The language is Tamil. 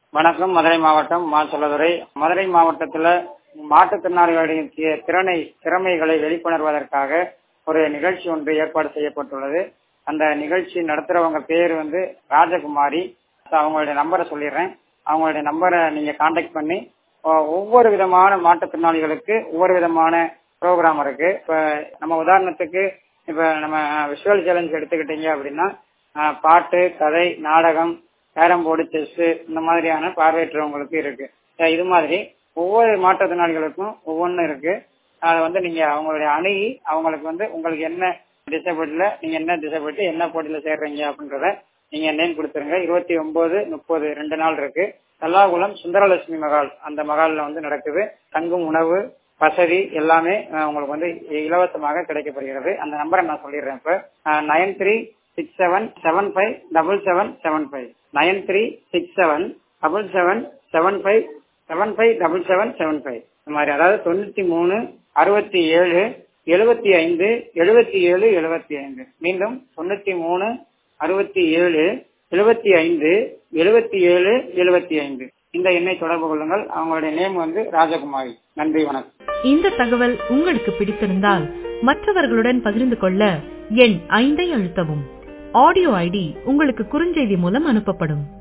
வணக்கம் மதுரை மாவட்டம் மா செல்லதுரை மதுரை மாவட்டத்துல மாற்றுத்திறனாளிகளுடைய தி- திறனை திறமைகளை வெளிக்கொணர்வதற்காக ஒரு நிகழ்ச்சி ஒன்று ஏற்பாடு செய்யப்பட்டுள்ளது அந்த நிகழ்ச்சி நடத்துறவங்க பேர் வந்து ராஜகுமாரி So, அவங்களுடைய நம்பரை சொல்லிடுறேன் அவங்களுடைய நம்பரை நீங்க காண்டாக்ட் பண்ணி ஒ- ஒவ்வொரு விதமான மாற்றுத்திறனாளிகளுக்கு ஒவ்வொரு விதமான ப்ரோக்ராம் இருக்கு இப்ப நம்ம உதாரணத்துக்கு இப்ப நம்ம விஷுவல் சேலஞ்ச் எடுத்துக்கிட்டீங்க அப்படின்னா அஹ், பாட்டு கதை நாடகம் கேரம் போர்டு செஸ் இந்த மாதிரியான பார்வையற்றவங்களுக்கு இருக்கு அஹ் இது மாதிரி ஒவ்வொரு மாற்றுத்திறனாளிகளுக்கும் ஒவ்வொன்றும் இருக்கு அதை வந்து நீங்க அவங்களுடைய அணுகி அவங்களுக்கு வந்து உங்களுக்கு என்ன டிசபிலிட்டில நீங்க என்ன டிசபிலிட்டி என்ன போட்டியில சேர்றீங்க அப்படின்றத நீங்க நேம் கொடுத்துருங்க இருபத்தி ஒன்பது முப்பது ரெண்டு நாள் இருக்கு தல்லாகுளம் சுந்தரலட்சுமி மகால் அந்த மகால்ல வந்து நடக்குது தங்கும் உணவு வசதி எல்லாமே அஹ், உங்களுக்கு வந்து இலவசமாக கிடைக்கப்படுகிறது அந்த நம்பரை நான் சொல்லிடுறேன் இப்ப nine three six seven seven five double seven seven five nine three six seven double seven seven five seven five double seven seven five இந்த மாதிரி அதாவது தொண்ணூத்தி மூணு அறுபத்தி ஏழு எழுபத்தி ஐந்து எழுபத்தி ஏழு எழுபத்தி ஐந்து மீண்டும் தொண்ணூத்தி மூணு அறுபத்தி ஏழு எழுபத்தி ஐந்து எழுபத்தி ஏழு எழுபத்தி ஐந்து இந்த எண்ணை தொடர்பு கொள்ளுங்கள் அவங்களுடைய நேம் வந்து ராஜகுமாரி நன்றி வணக்கம் இந்த தகவல் உங்களுக்கு பிடித்திருந்தால் மற்றவர்களுடன் பகிர்ந்து கொள்ள எண் ஐந்தை அழுத்தவும் ஆடியோ ஐடி உங்களுக்கு குறுஞ்செய்தி மூலம் அனுப்பப்படும்